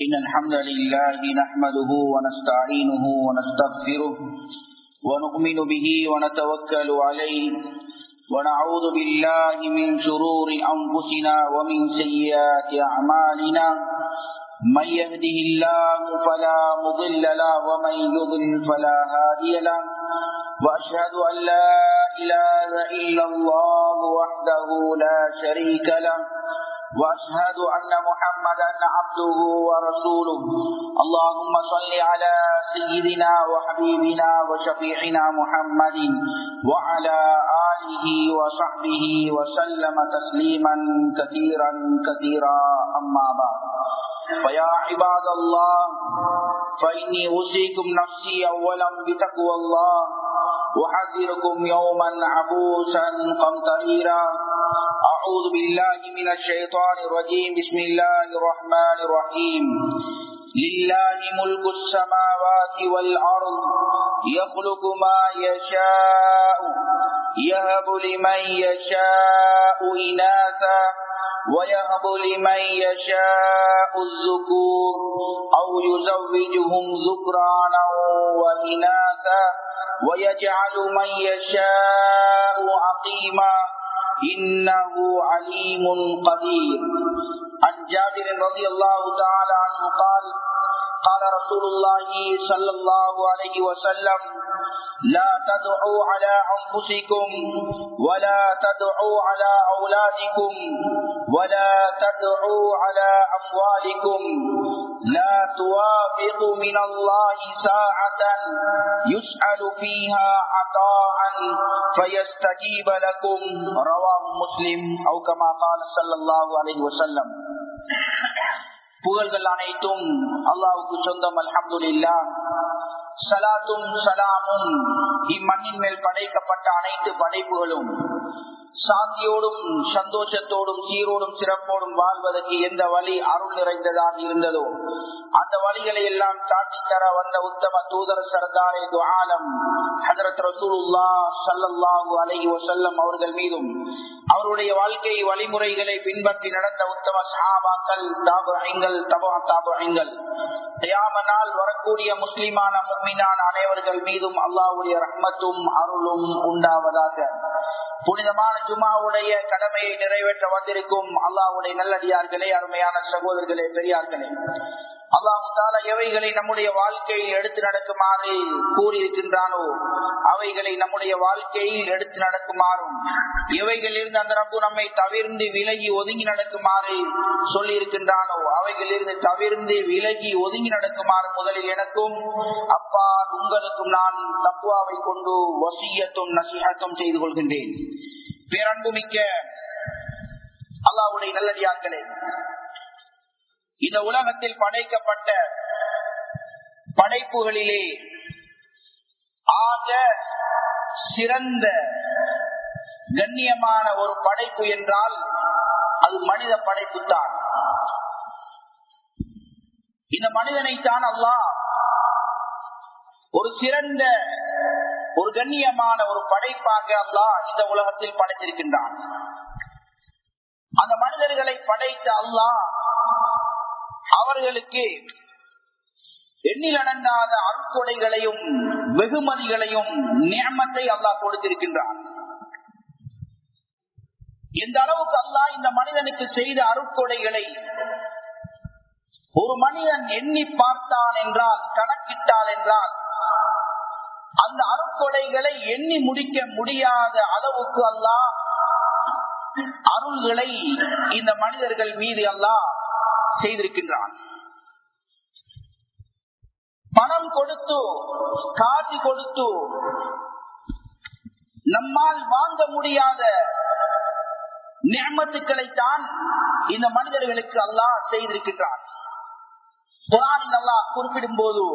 إن الحمد لله نحمده ونستعينه ونستغفره ونؤمن به ونتوكل عليه ونعوذ بالله من شرور أنفسنا ومن سيئات أعمالنا من يهده الله فلا مضل له ومن يضلل فلا هادي له وأشهد أن لا إله إلا الله وحده لا شريك له وأشهد أن محمدا عبده ورسوله اللهم صل على سيدنا وحبيبنا وشفيعنا محمد وعلى آله وصحبه وسلم تسليما كثيرا كثيرا أما بعد فيا عباد الله فإني أوصيكم نفسي أولا بتقوى الله أحذركم يوما عبوسا قمطريرا أعوذ بالله من الشيطان الرجيم بسم الله الرحمن الرحيم لله ملك السماوات والأرض يخلق ما يشاء يهب لمن يشاء إناثا ويهب لمن يشاء الذكور أو يزوجهم ذكرانا وإناثا ويجعل من يشاء عقيما إنه عليم قدير عن جابر رضي الله تعالى عنه قال قال رسول الله صلى الله عليه وسلم لا تدعوا على أنفسكم ولا تدعوا على أولادكم ولا تدعوا على أموالكم لا توافق من الله ساعة يسأل فيها عطاء فيستجيب لكم رواه مسلم أو كما قال صلى الله عليه وسلم புகழ்கள் அனைத்தும் அல்லாவுக்கு சொந்தம் அல்ஹம்துல்லா சலாத்தும் சலாமும் இம்மண்ணின் மேல் படைக்கப்பட்ட அனைத்து படைப்புகளும் சாந்தியோடும் சந்தோஷத்தோடும் சீரோடும் சிறப்போடும் வாழ்வதற்கு எந்த வழி அருள் நிறைந்ததாக இருந்ததோ அந்த வழிகளை எல்லாம் காட்டி தர வந்த உத்தம தூதர் சர்தாரே துஆலம் ஹதரத் ரசூலுல்லா சல்லல்லாஹு அலைஹி வஸல்லம் அவர்கள் மீதும் அவருடைய வாழ்க்கை வழிமுறைகளை பின்பற்றி நடந்த உத்தம சஹாபாக்கள் தாபுங்கள் தபா தாபுங்கள் தியாமனால் வரக்கூடிய முஸ்லிமான முக்மினான அனைவர்கள் மீதும் அல்லாஹ்வுடைய ரஹ்மத்தும் அருளும் உண்டாவதாக புனிதமான ஜுமாவுடைய கடமையை நிறைவேற்ற வந்திருக்கும் அல்லாவுடைய நல்லடியார்களே அருமையான சகோதரர்களே பெரியார்களே அல்லாஹு தாலா எவைகளை நம்முடைய வாழ்க்கையில் எடுத்து நடக்குமாறு கூறியிருக்கின்றானோ அவைகளை நம்முடைய வாழ்க்கையில் எடுத்து நடக்குமாறும் எவைகளிலிருந்து அந்த ரப்பு நம்மை தவிர்ந்து விலகி ஒதுங்கி நடக்குமாறு சொல்லி இருக்கின்றானோ அவைகளிலிருந்து தவிர்ந்து விலகி ஒதுங்கி நடக்குமாறு முதலில் எனக்கும் அப்பா உங்களுக்கும் நான் தப்புவாவை கொண்டு வசியத்தும் நசிஹத்தும் செய்து கொள்கின்றேன் பேரன்புமிக்க அல்லாவுடைய நல்லடியார்களே இந்த உலகத்தில் படைக்கப்பட்ட படைப்புகளிலே ஆக சிறந்த கண்ணியமான ஒரு படைப்பு என்றால் அது மனித படைப்பு தான் இந்த மனிதனை தான் அல்லாஹ் ஒரு சிறந்த ஒரு கண்ணியமான ஒரு படைப்பாக அல்லாஹ் இந்த உலகத்தில் படைத்திருக்கின்றான் அந்த மனிதர்களை படைத்த அல்லாஹ் அவர்களுக்கு எண்ணில் அடங்காத அருட்கொடைகளையும் வெகுமதிகளையும் நியமத்தை அல்லாஹ் கொடுத்திருக்கின்றான் எந்த அளவுக்கு அல்லாஹ் இந்த மனிதனுக்கு செய்த அருட்கொடைகளை ஒரு மனிதன் எண்ணி பார்த்தான் என்றால் கணக்கிட்டால் என்றால் அந்த அருட்கொடைகளை எண்ணி முடிக்க முடியாத அளவுக்கு அல்லாஹ் அருள்களை இந்த மனிதர்கள் மீது அல்லாஹ் செய்திருக்கின்றான் பணம் கொடுத்து காட்சி கொடுத்து நம்மால் வாங்க முடியாத நியமத்துக்களை தான் இந்த மனிதர்களுக்கு அல்லாஹ் செய்திருக்கின்றான் குரானில் அல்லாஹ் குறிப்பிடும் போது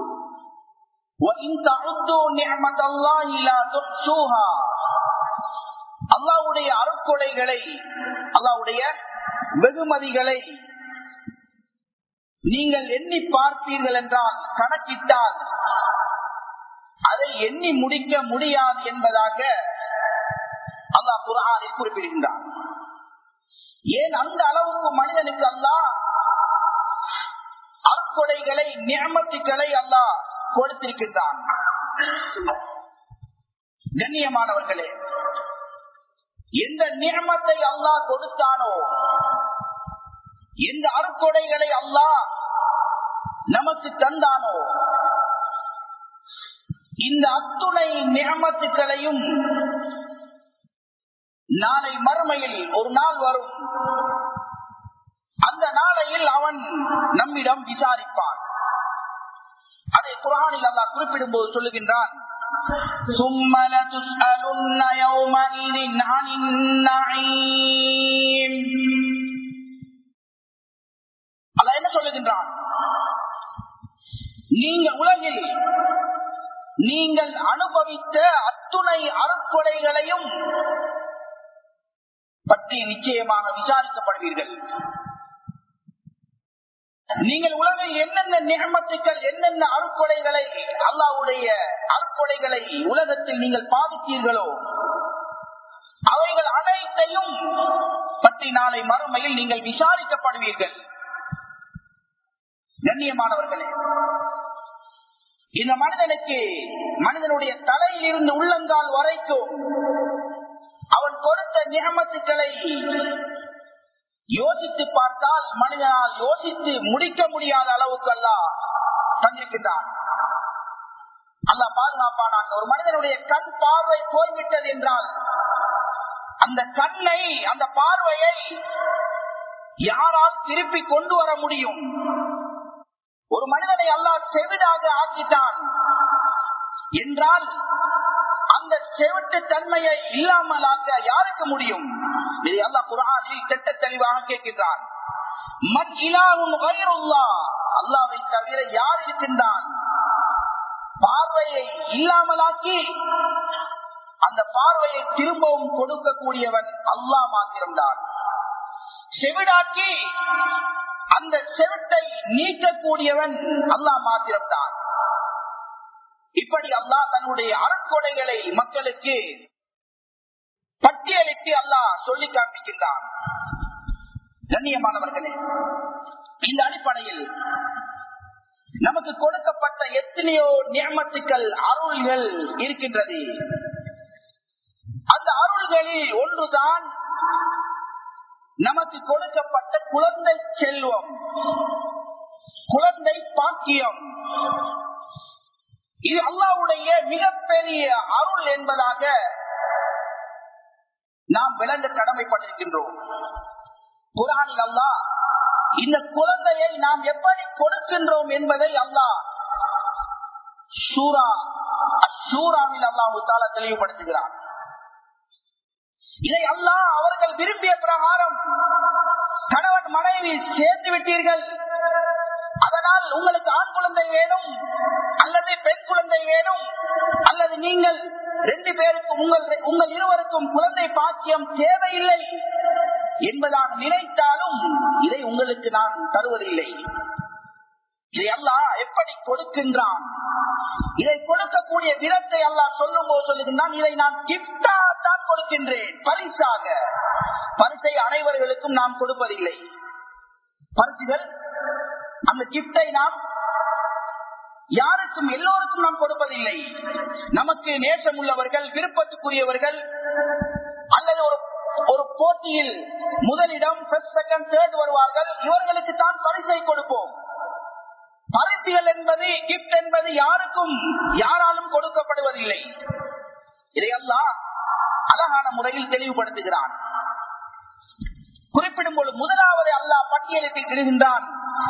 அல்லாவுடைய அருட்கொடைகளை அல்லாவுடைய வெகுமதிகளை நீங்கள் எண்ணி பார்ப்பீர்கள் என்றால் கணக்கிட்டால் அதை எண்ணி முடிக்க முடியாது என்பதாக அல்லாஹ் குரானில் குறிப்பிடுகின்றான் ஏன் அந்த அளவுக்கு மனிதனுக்கு அல்லாஹ் அருட்கொடைகளை நியமத்துக்களை அல்லாஹ் கொடுத்திருக்கின்றான் கண்ணியமானவர்களே எந்த நியமத்தை அல்லாஹ் கொடுத்தானோ எந்த அருட்கொடைகளை அல்லாஹ் நமக்கு தந்தானோ இந்த அத்துணை நியமத்துக்களையும் நாளை மறுமையில் ஒரு நாள் வரும் அந்த நாளையில் அவன் நம்மிடம் விசாரிப்பான் அதை குரானில் அல்லா குறிப்பிடும் போது சொல்லுகின்றான் ثم لتسألن يومئذ عن النعيم அல்ல என்ன சொல்லுகின்றான் நீங்க உலகில் நீங்கள் அனுபவித்த அத்துணை அருட்கொடைகளையும் பற்றி நிச்சயமாக விசாரிக்கப்படுவீர்கள் நீங்கள் உலகில் என்னென்ன நிகமத்துக்கள் என்னென்ன அருட்கொடைகளை அல்லாவுடைய அருட்கொடைகளை உலகத்தில் நீங்கள் பாதித்தீர்களோ அவைகள் அனைத்தையும் பற்றி நாளை மறுமையில் நீங்கள் விசாரிக்கப்படுவீர்கள் கண்ணியமானவர்களே இந்த மனிதனுக்கு மனிதனுடைய தலையில் இருந்து உள்ளங்கால் வரைக்கும் அவன் கொடுத்த நியமத்துக்களை யோசித்து பார்த்தால் மனிதனால் யோசித்து முடிக்க முடியாத அளவுக்கு அல்ல தந்திருக்கின்றான் அல்ல பாதுகாப்பானாங்க ஒரு மனிதனுடைய கண் பார்வை போய்விட்டது என்றால் அந்த கண்ணை அந்த பார்வையை யாரால் திருப்பி கொண்டு வர முடியும் ஒரு மனிதனை அல்லாஹ் செவிடாக ஆக்கிட்டான் என்றால் அந்த செவிட்டு தன்மையை இல்லாமலாக்க யாருக்கு முடியும் இதை அல்லாஹ் குரானில் திட்ட தெளிவாக கேட்கின்றான் மண் இலாவும் வயிறுல்லா அல்லாவை தவிர யார் இருக்கின்றான் பார்வையை இல்லாமலாக்கி அந்த பார்வையை திரும்பவும் கொடுக்கக்கூடியவன் அல்லாஹ் மாத்திரம்தான் செவிடாக்கி அந்த செவிட்டை நீக்கக்கூடியவன் அல்லாஹ் மாத்திரம்தான் இப்படி அல்லாஹ் தன்னுடைய அறக்கொடைகளை மக்களுக்கு பட்டியலிட்டு அல்லாஹ் சொல்லி காண்பிக்கின்றான் கண்ணியமானவர்களே இந்த அடிப்படையில் நமக்கு கொடுக்கப்பட்ட எத்தனையோ நியமத்துக்கள் அருள்கள் இருக்கின்றது அந்த அருள்களில் ஒன்றுதான் நமக்கு கொடுக்கப்பட்ட குழந்தை செல்வம் குழந்தை பாக்கியம் இது அல்லாவுடைய மிகப்பெரிய அருள் என்பதாக நாம் விளங்க கடமைப்பட்டிருக்கின்றோம் குரானில் அல்லா இந்த குழந்தையை நாம் எப்படி கொடுக்கின்றோம் என்பதை அல்லாஹ் சூரா சூறாவில் அல்லாஹு தாலா தெளிவுபடுத்துகிறார் இதை அல்லாஹ் அவர்கள் விரும்பிய பிரகாரம் கணவன் மனைவி சேர்ந்து விட்டீர்கள் அதனால் உங்களுக்கு ஆண் குழந்தை வேணும் அல்லது பெண் குழந்தை வேணும் அல்லது நீங்கள் ரெண்டு பேருக்கும் உங்கள் உங்கள் இருவருக்கும் குழந்தை பாக்கியம் தேவையில்லை என்பதாக நினைத்தாலும் இதை உங்களுக்கு நான் தருவதில்லை இதை அல்லாஹ் எப்படி கொடுக்கின்றான் இதை கொடுக்கக்கூடிய விதத்தை அல்லாஹ் சொல்லும் போது சொல்லுகின்றான் இதை நான் கிப்டா தான் கொடுக்கின்றேன் பரிசாக பரிசை அனைவர்களுக்கும் நாம் கொடுப்பதில்லை பரிசுகள் அந்த கிப்டை நாம் யாருக்கும் எல்லோருக்கும் நாம் கொடுப்பதில்லை நமக்கு நேசம் உள்ளவர்கள் விருப்பத்துக்குரியவர்கள் அல்லது ஒரு ஒரு போட்டியில் முதலிடம் செகண்ட் தேர்ட் வருவார்கள் இவர்களுக்கு தான் பரிசை கொடுப்போம் பரிசுகள் என்பது கிப்ட் என்பது யாருக்கும் யாராலும் கொடுக்கப்படுவதில்லை இதையெல்லாம் அழகான முறையில் தெளிவுபடுத்துகிறான் குறிப்பிடும் பொழுது முதலாவது அல்லாஹ் பட்டியலிட்டு இருக்கின்றான்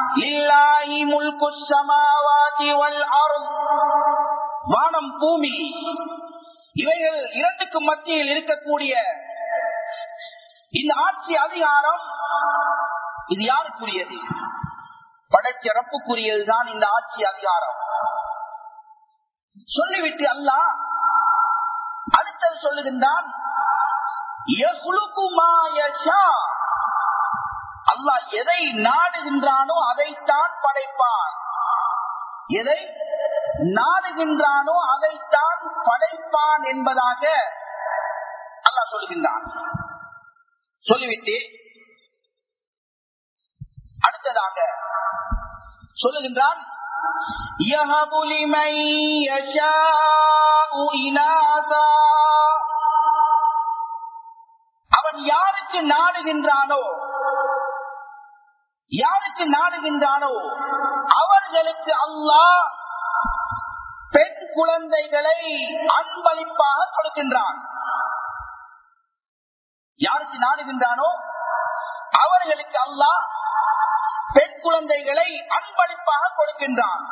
வானம் பூமி இவைகள் இரண்டுக்கும் மத்தியில் இருக்கக்கூடிய இந்த ஆட்சி அதிகாரம் இது யாருக்குரியது படைச்சிறப்புக்குரியதுதான் இந்த ஆட்சி அதிகாரம் சொல்லிவிட்டு அல்லாஹ் அடுத்தது சொல்லுகின்றான் அல்லாஹ் எதை நாடுகின்றானோ அதைத்தான் படைப்பான் எதை நாடுகின்றானோ அதைத்தான் படைப்பான் என்பதாக அல்லாஹ் சொல்லுகின்றான் சொல்லிவிட்டு அடுத்ததாக சொல்லுகின்றான் يَهَبُ لِمَن يَشَاءُ إِنَاثًا அவன் யாருக்கு நாடுகின்றானோ யாருக்கு நாடுகின்றானோ அவர்களுக்கு அல்லாஹ் பெண் குழந்தைகளை அன்பளிப்பாக கொடுக்கின்றான் யாருக்கு நாடுகின்றானோ அவர்களுக்கு அல்லாஹ் பெண் குழந்தைகளை அன்பளிப்பாக கொடுக்கின்றான்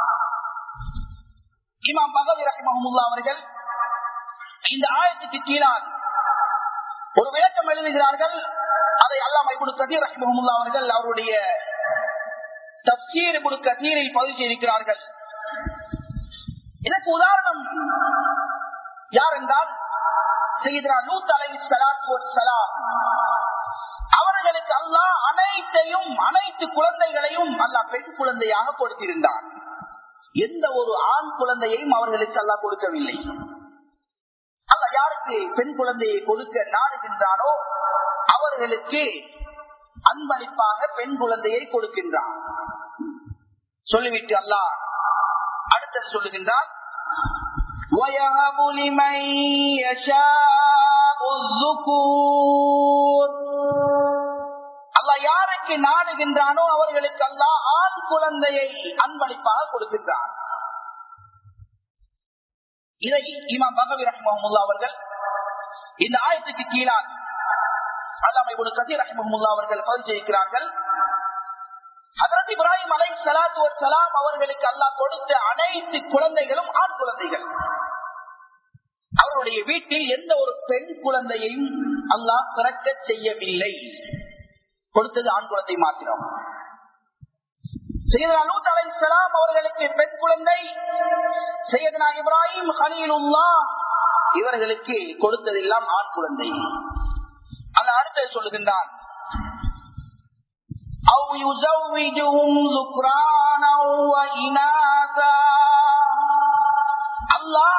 இமாம் பகவி ரஹ்மஹமுல்லா அவர்கள் இந்த ஆயத்துக்கு கீழால் ஒரு விளக்கம் எழுதுகிறார்கள் அதை அல்லாம இபுடு கதீர் ரஹ்மஹமுல்லா அவர்கள் அவருடைய தப்சீர் இபுடு கதீரில் பதிவு செய்திருக்கிறார்கள் இதற்கு உதாரணம் யார் என்றால் செய்தா லூத் அலை சலாத்து சலாம் அவர்களுக்கு அல்லாஹ் அனைத்தையும் அனைத்து குழந்தைகளையும் அல்லாஹ் பெண் குழந்தையாக கொடுத்திருந்தார் எந்த ஒரு ஆண் குழந்தையையும் அவர்களுக்கு அல்லாஹ் கொடுக்கவில்லை அல்ல யாருக்கு பெண் குழந்தையை கொடுக்க நாடுகின்றானோ அவர்களுக்கு அன்பளிப்பாக பெண் குழந்தையை கொடுக்கின்றான் சொல்லிவிட்டு அல்லாஹ் அடுத்தது சொல்லுகின்றான் وَيَهَبُ لِمَن يَشَاءُ الذُّكُورَ அல்லாஹ் யாருக்கு நாடுகின்றானோ அவர்களுக்கு அல்லாஹ் ஆண் குழந்தையை அன்பளிப்பாக கொடுக்கின்றான் இதை இமாம் பகவி ரஹ்மஹமுல்லா அவர்கள் இந்த ஆயத்துக்கு கீழால் அல்லாமை ஒரு கதி ரஹ்மஹமுல்லா அவர்கள் பதிவு செய்கிறார்கள் ஹதரத் இப்ராஹிம் அலை சலாத்து சலாம் அவர்களுக்கு அல்லாஹ் கொடுத்த அனைத்து குழந்தைகளும் ஆண் குழந்தைகள் அவருடைய வீட்டில் எந்த ஒரு பெண் குழந்தையையும் அல்லாஹ் பிறக்க செய்யவில்லை கொடுத்தது ஆண் குழந்தை மாத்திரம் செய்தனா லூத் அலை சலாம் அவர்களுக்கு பெண் குழந்தை செய்தனா இப்ராஹிம் ஹலீலுல்லா இவர்களுக்கு கொடுத்ததெல்லாம் ஆண் குழந்தை அல்ல அடுத்தது சொல்லுகின்றான் أو يزوجهم ذكرانا وإناثا அல்லாஹ்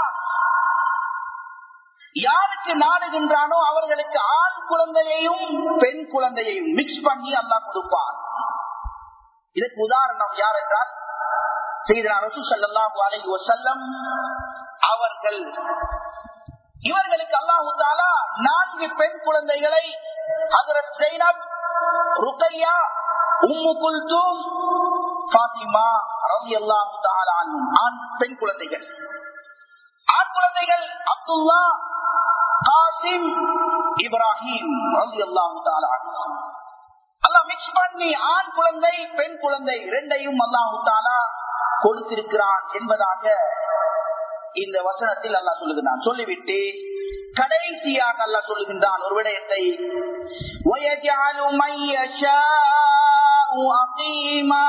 யாருக்கு நாடுகின்றானோ அவர்களுக்கு ஆண் குழந்தையையும் பெண் குழந்தையையும் மிக்ஸ் பண்ணி அல்லாஹ் கொடுப்பான் இதற்கு உதாரணம் யார் என்றால் செய்தனா ரசூ சல்லாஹூ அலைஹி வசல்லம் அவர்கள் இவர்களுக்கு அல்லாஹு தாலா நான்கு பெண் குழந்தைகளை ஹசரத் ஜெய்னப் ருக்கையா உம்மு குல்தூம் பாத்திமா ரவி அல்லாஹு ஆண் பெண் குழந்தைகள் ஆண் குழந்தைகள் அப்துல்லா காசிம் இப்ராஹிம் ரவி அல்லாஹு அல்லாஹ் மிக்ஸ் பண்ணி ஆண் குழந்தை பெண் குழந்தை இரண்டையும் அல்லாஹு தாலா கொடுத்திருக்கிறான் என்பதாக இந்த வசனத்தில் அல்லாஹ் சொல்லுகிறான் சொல்லிவிட்டு கடைசியாக அல்லாஹ் சொல்லுகின்றான் ஒரு விடயத்தை وَيَجْعَلُ مَن يَشَاءُ عَقِيمًا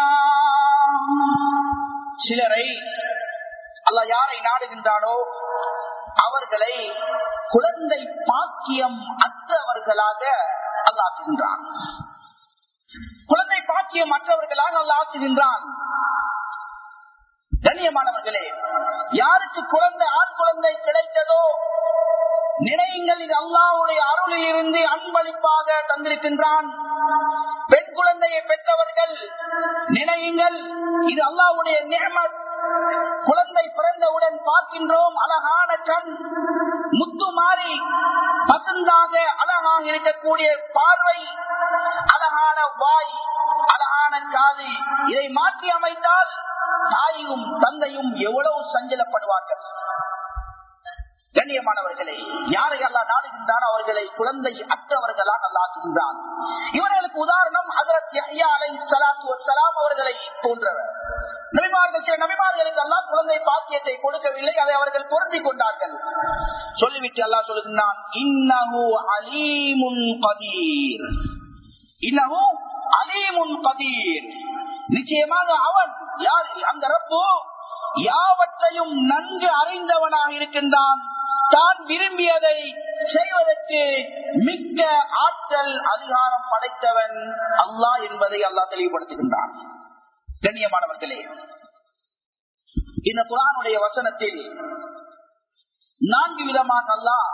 சிலரை அல்லாஹ் யாரை நாடுகின்றானோ அவர்களை குழந்தை பாக்கியம் அற்றவர்களாக அல்லாக்குகின்றான் குழந்தை பாக்கியம் அற்றவர்களாக அல்ல ஆக்குகின்றான் கண்ணியமானவர்களே யாருக்கு குழந்தை ஆண் குழந்தை கிடைத்ததோ நினையுங்கள் இது அல்லாவுடைய அருளில் இருந்து அன்பளிப்பாக தந்திருக்கின்றான் பெண் குழந்தையை பெற்றவர்கள் நினையுங்கள் இது அல்லாவுடைய நியமத் குழந்தை பிறந்தவுடன் பார்க்கின்றோம் அழகான கண் முத்து மாறி பசுந்தாக அழகாக இருக்கக்கூடிய பார்வை அழகான வாய் அழகான காது இதை மாற்றி அமைத்தால் தாயும் தந்தையும் எவ்வளவு சஞ்சலப்படுவார்கள் கண்ணியமானவர்களே யாரை அல்லா நாடுகின்றான் அவர்களை குழந்தை அற்றவர்களாக அல்லாக்குகின்றான் இவர்களுக்கு உதாரணம் ஹசரத் அலை சலாத்து வலாம் அவர்களை போன்றவர் நபிமார்கள் சில நபிமார்களுக்கு எல்லாம் குழந்தை பாக்கியத்தை கொடுக்கவில்லை அதை அவர்கள் பொருந்தி கொண்டார்கள் சொல்லிவிட்டு அல்லா சொல்லுகின்றான் இன்னஹு அலீமுன் கதீர் இன்னஹு அலீமுன் கதீர் நிச்சயமாக அவன் யார் அந்த ரப்பு யாவற்றையும் நன்கு அறிந்தவனாக இருக்கின்றான் தான் விரும்பியதை செய்வதற்கு மிக்க ஆற்றல் அதிகாரம் படைத்தவன் அல்லாஹ் என்பதை அல்லாஹ் தெளிவுபடுத்துகின்றான் கண்ணியமானவர்களே இந்த குரானுடைய வசனத்தில் நான்கு விதமாக அல்லாஹ்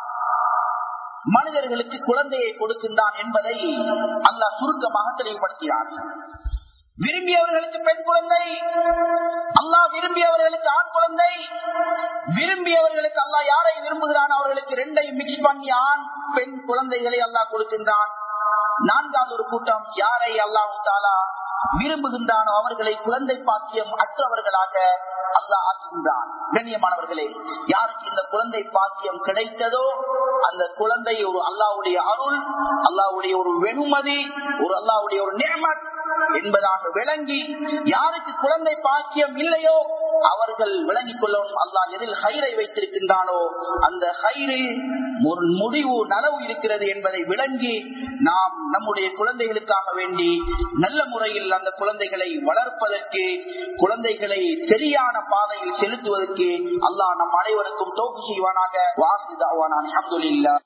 மனிதர்களுக்கு குழந்தையை கொடுக்கின்றான் என்பதை அல்லாஹ் சுருக்கமாக தெளிவுபடுத்தினார் விரும்பியவர்களுக்கு பெண் குழந்தை அல்லாஹ் விரும்பியவர்களுக்கு ஆண் குழந்தை விரும்பியவர்களுக்கு அல்லாஹ் யாரை விரும்புகிறான் அவர்களுக்கு ரெண்டை மிக்ஸ் பண்ணி ஆண் பெண் குழந்தைகளை அல்லாஹ் கொடுக்கின்றான் நான்காவது ஒரு கூட்டம் யாரை அல்லாஹு தாலா விரும்புகின்றானோ அவர்களை குழந்தை பாக்கியம் அற்றவர்களாக அல்லாஹ் ஆக்குகின்றான் கண்ணியமானவர்களே யாருக்கு இந்த குழந்தை பாக்கியம் கிடைத்ததோ அந்த குழந்தை ஒரு அல்லாவுடைய அருள் அல்லாவுடைய ஒரு வெகுமதி ஒரு அல்லாவுடைய ஒரு நேமத் என்பதாக விளங்கி யாருக்கு குழந்தை பாக்கியம் இல்லையோ அவர்கள் விளங்கிக் கொள்ளவும் அல்லாஹ் எதில் ஹைரை வைத்திருக்கின்றானோ அந்த ஹைரில் ஒரு முடிவு நனவு இருக்கிறது என்பதை விளங்கி நாம் நம்முடைய குழந்தைகளுக்காக வேண்டி நல்ல முறையில் அந்த குழந்தைகளை வளர்ப்பதற்கு குழந்தைகளை சரியான பாதையில் செலுத்துவதற்கு அல்லாஹ் நம் அனைவருக்கும் தோப்பு செய்வானாக வாசிதாவான அஹமதுல்லா